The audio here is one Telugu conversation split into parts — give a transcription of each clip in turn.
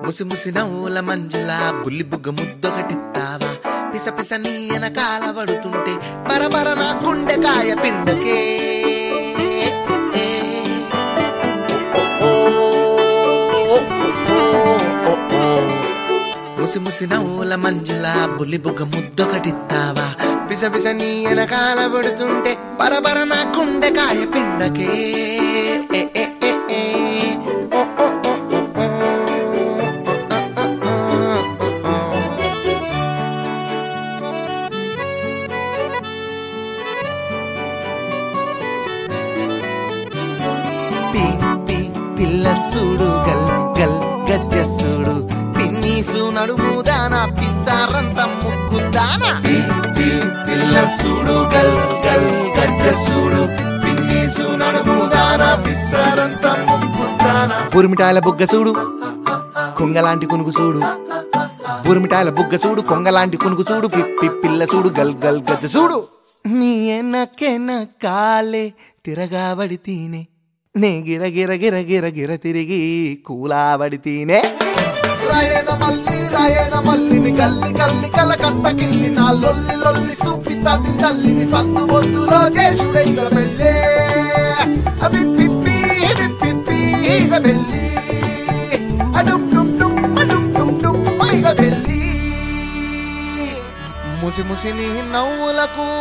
ముసి ముసి నవ్వుల మంజుల బుల్లి బుగ్గ ముద్దొకటిత్తావా పిస పిస నీ వెనకాల పడుతుంటే పరపర నా గుండెకాయ పిండకే ముసి ముసి నవ్వుల మంజుల బుల్లి బుగ్గ ముద్దొకటిత్తావా పిస పిస నీ వెనకాల పడుతుంటే పరపర నా గుండెకాయ పిండకే ఏ, ఏ, ఏ, ఏ. ఓ, ఓ, ఓ, ఓ, ఓ. పి పి పిల్ల సూడు గల్ గల్ గజ్జ సూడు పిన్నీసు నడుము దానా పిసారంత ముక్కు దానా పి పి పిల్ల సూడు గల్ గల్ గజ్జ సూడు పిన్నీసు నడుము దానా పిసారంత ముక్కు దానా బురిమిటాయల బుగ్గ చూడు కొంగలాంటి కునుకు చూడు బురిమిటాయల బుగ్గ చూడు కొంగలాంటి కునుకు చూడు పిప్పి పిల్ల చూడు గల్ గల్ గజ్జ చూడు నీ ఎనకెన కాలే తిరగాబడి తీనే నే గిర గిర గిర గిర గిర తిరిగి కూలాబడి తీనే రాయన మల్లి రాయన మల్లిని గల్లి గల్లి కలకత్త కిల్లి నా లొల్లి లొల్లి సూపితాది తల్లిని సందు బొద్దులో చేసుడే ఇక పెళ్ళే అవి పిప్పి పిప్పి ఇక పెళ్ళి అడుం డుం డుం అడుం డుం డుం ఇక పెళ్ళి ముసి ముసి నీ నవ్వులకు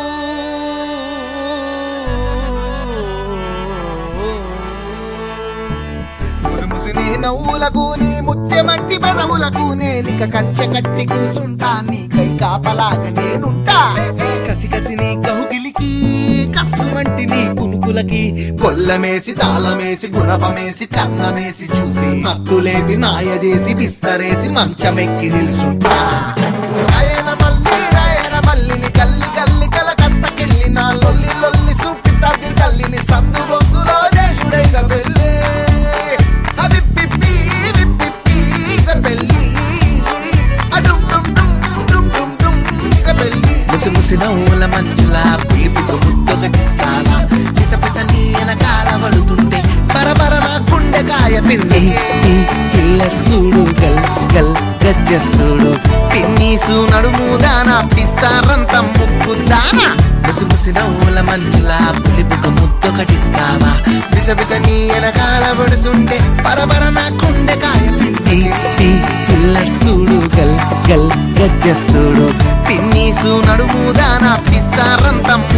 ముసి ముసి నీ నవ్వులకు నీ ముత్యమంటి పెదవులకు నేనిక కంచె కట్టి కూసుంటా నీకై కాపలాగా నేనుంటా కసి కసి నీ కౌగిలికి కస్సుమంటి నీ కునుకులకి కొల్లమేసి తాళమేసి గుణపమేసి కన్నమేసి చూసి నత్తులేపి మాయ చేసి బిస్తరేసి మంచమెక్కి నిలుసుంటా రాయన మల్లి రాయన మల్లిని గల్లి గల్లి కలకత్తకెళ్ళి నా లొల్లి లొల్లి సూపితాది తల్లిని సందు బొందులో చేసుడైగ పెళ్ళి అవి పిప్పి విప్పిప్పి ఇక పెళ్ళి అడుం డుం డుం డుం డుం డుం ఇక పెళ్ళి ముసి ముసి నవ్వుల మంజుల పులిపిక ముద్దొకటి తావా పిస పిస నీ వెనకాల పడుతుంటే పరపర నా గుండెకాయ పిండి ఈ పిల్ల సూడు గల్ గల్ గజ్జ సూడు పిన్నీసు నడుము దానా పిస్సారంత ముక్కు దానా ముసి ముసి నవ్వుల మంజుల పులిపిక ముద్దొకటి తావా పిస పిస నీ వెనకాల పడుతుంటే పరపర నా గుండెకాయ పిండి ఈ పిల్ల సూడు గల్ గల్ గజ్జ సూడు పిన్నీసు నడుము దానా పిస్సారంత